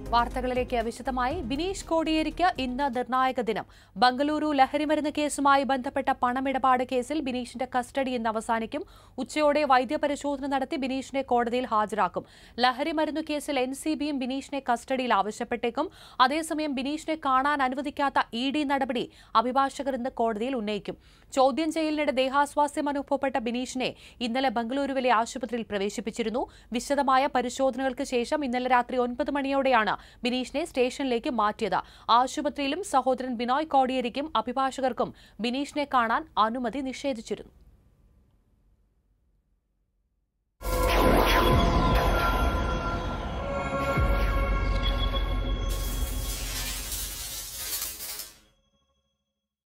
വാർത്തകളിലേക്ക് വിശദമായി ബിനീഷ് കോടിയേരിക്ക് ഇന്ന് നിർണായക ദിനം ബംഗളൂരു ലഹരിമരുന്ന് കേസുമായി ബന്ധപ്പെട്ട പണമിടപാട് കേസിൽ ബിനീഷിന്റെ കസ്റ്റഡി ഇന്ന് അവസാനിക്കും ഉച്ചയോടെ വൈദ്യപരിശോധന നടത്തി ബിനീഷിനെ കോടതിയിൽ ഹാജരാക്കും ലഹരിമരുന്നു കേസിൽ എൻ സി ബിയും ബിനീഷിനെ കസ്റ്റഡിയിൽ ആവശ്യപ്പെട്ടേക്കും അതേസമയം ബിനീഷിനെ കാണാൻ അനുവദിക്കാത്ത ഇ ഡി നടപടി അഭിഭാഷകർ ഇന്ന് കോടതിയിൽ ഉന്നയിക്കും ചോദ്യം ചെയ്യലിനിടെ ദേഹാസ്വാസ്യം അനുഭവപ്പെട്ട ബിനീഷിനെ ഇന്നലെ ബംഗളൂരുവിലെ ആശുപത്രിയിൽ പ്രവേശിപ്പിച്ചിരുന്നു വിശദമായ പരിശോധനകൾക്ക് ശേഷം ഇന്നലെ രാത്രി ഒൻപത് മണിയോടെയാണ് ബിനീഷിനെ സ്റ്റേഷനിലേക്ക് മാറ്റിയത് ആശുപത്രിയിലും സഹോദരൻ ബിനോയ് കോടിയേരിക്കും അഭിഭാഷകർക്കും ബിനീഷിനെ കാണാൻ അനുമതി നിഷേധിച്ചിരുന്നു